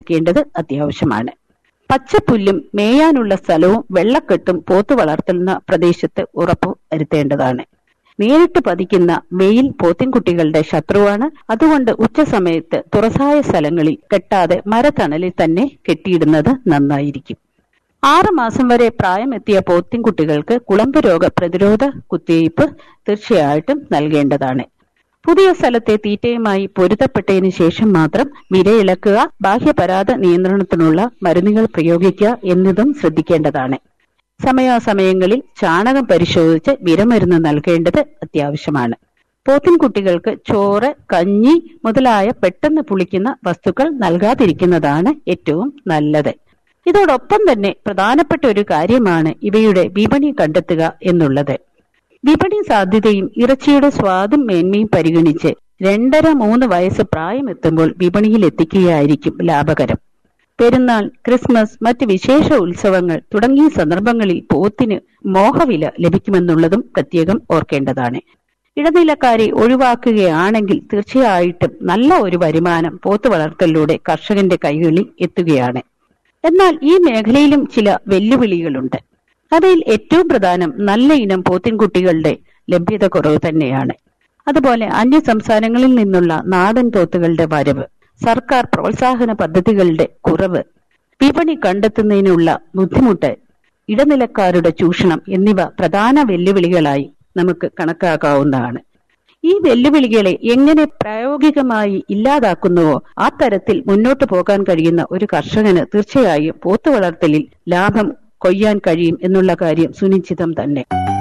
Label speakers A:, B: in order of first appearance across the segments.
A: ക്കേണ്ടത് അത്യാവശ്യമാണ് പച്ചപ്പുല്ലും മേയാനുള്ള സ്ഥലവും വെള്ളക്കെട്ടും പോത്തു വളർത്തുന്ന പ്രദേശത്ത് ഉറപ്പു വരുത്തേണ്ടതാണ് നേരിട്ട് പതിക്കുന്ന വെയിൽ പോത്തിൻകുട്ടികളുടെ ശത്രുവാണ് അതുകൊണ്ട് ഉച്ചസമയത്ത് തുറസായ സ്ഥലങ്ങളിൽ കെട്ടാതെ മരത്തണലിൽ തന്നെ കെട്ടിയിടുന്നത് നന്നായിരിക്കും ആറ് മാസം വരെ പ്രായമെത്തിയ പോത്തിൻകുട്ടികൾക്ക് കുളമ്പ് രോഗ പ്രതിരോധ കുത്തിവയ്പ് തീർച്ചയായിട്ടും നൽകേണ്ടതാണ് പുതിയ സ്ഥലത്തെ തീറ്റയുമായി പൊരുത്തപ്പെട്ടതിന് ശേഷം മാത്രം വിരയിളക്കുക ബാഹ്യപരാധ നിയന്ത്രണത്തിനുള്ള മരുന്നുകൾ പ്രയോഗിക്കുക എന്നതും ശ്രദ്ധിക്കേണ്ടതാണ് സമയാസമയങ്ങളിൽ ചാണകം പരിശോധിച്ച് വിരമരുന്ന് നൽകേണ്ടത് അത്യാവശ്യമാണ് പോത്തിൻകുട്ടികൾക്ക് ചോറ് കഞ്ഞി മുതലായ പെട്ടെന്ന് പുളിക്കുന്ന വസ്തുക്കൾ നൽകാതിരിക്കുന്നതാണ് ഏറ്റവും നല്ലത് ഇതോടൊപ്പം തന്നെ പ്രധാനപ്പെട്ട ഒരു കാര്യമാണ് ഇവയുടെ വിപണി കണ്ടെത്തുക എന്നുള്ളത് വിപണി സാധ്യതയും ഇറച്ചിയുടെ സ്വാദും മേന്മയും പരിഗണിച്ച് രണ്ടര മൂന്ന് വയസ്സ് പ്രായമെത്തുമ്പോൾ വിപണിയിൽ എത്തിക്കുകയായിരിക്കും ലാഭകരം പെരുന്നാൾ ക്രിസ്മസ് മറ്റ് വിശേഷ ഉത്സവങ്ങൾ തുടങ്ങിയ സന്ദർഭങ്ങളിൽ പോത്തിന് മോഹവില ലഭിക്കുമെന്നുള്ളതും പ്രത്യേകം ഓർക്കേണ്ടതാണ് ഇടനിലക്കാരെ ഒഴിവാക്കുകയാണെങ്കിൽ തീർച്ചയായിട്ടും നല്ല ഒരു വരുമാനം പോത്ത് വളർത്തലിലൂടെ കർഷകന്റെ കൈകളിൽ എത്തുകയാണ് എന്നാൽ ഈ മേഖലയിലും ചില വെല്ലുവിളികളുണ്ട് അവയിൽ ഏറ്റവും പ്രധാനം നല്ല ഇനം പോത്തിൻകുട്ടികളുടെ ലഭ്യത കുറവ് തന്നെയാണ് അതുപോലെ അന്യ സംസ്ഥാനങ്ങളിൽ നിന്നുള്ള നാടൻ പോത്തുകളുടെ വരവ് സർക്കാർ പ്രോത്സാഹന പദ്ധതികളുടെ കുറവ് വിപണി കണ്ടെത്തുന്നതിനുള്ള ബുദ്ധിമുട്ട് ഇടനിലക്കാരുടെ ചൂഷണം എന്നിവ പ്രധാന വെല്ലുവിളികളായി നമുക്ക് കണക്കാക്കാവുന്നതാണ് ഈ വെല്ലുവിളികളെ എങ്ങനെ പ്രായോഗികമായി ഇല്ലാതാക്കുന്നുവോ ആ തരത്തിൽ മുന്നോട്ട് പോകാൻ കഴിയുന്ന ഒരു കർഷകന് തീർച്ചയായും പോത്തു വളർത്തലിൽ ലാഭം കൊയ്യാൻ കഴിയും എന്നുള്ള കാര്യം സുനിശ്ചിതം തന്നെ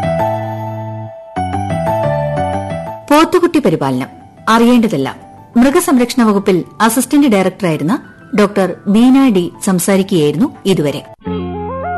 B: പോത്തുകുട്ടി പരിപാലനം അറിയേണ്ടതെല്ലാം മൃഗസംരക്ഷണ വകുപ്പിൽ അസിസ്റ്റന്റ് ഡയറക്ടറായിരുന്ന ഡോക്ടർ ബീന ഡി സംസാരിക്കുകയായിരുന്നു ഇതുവരെ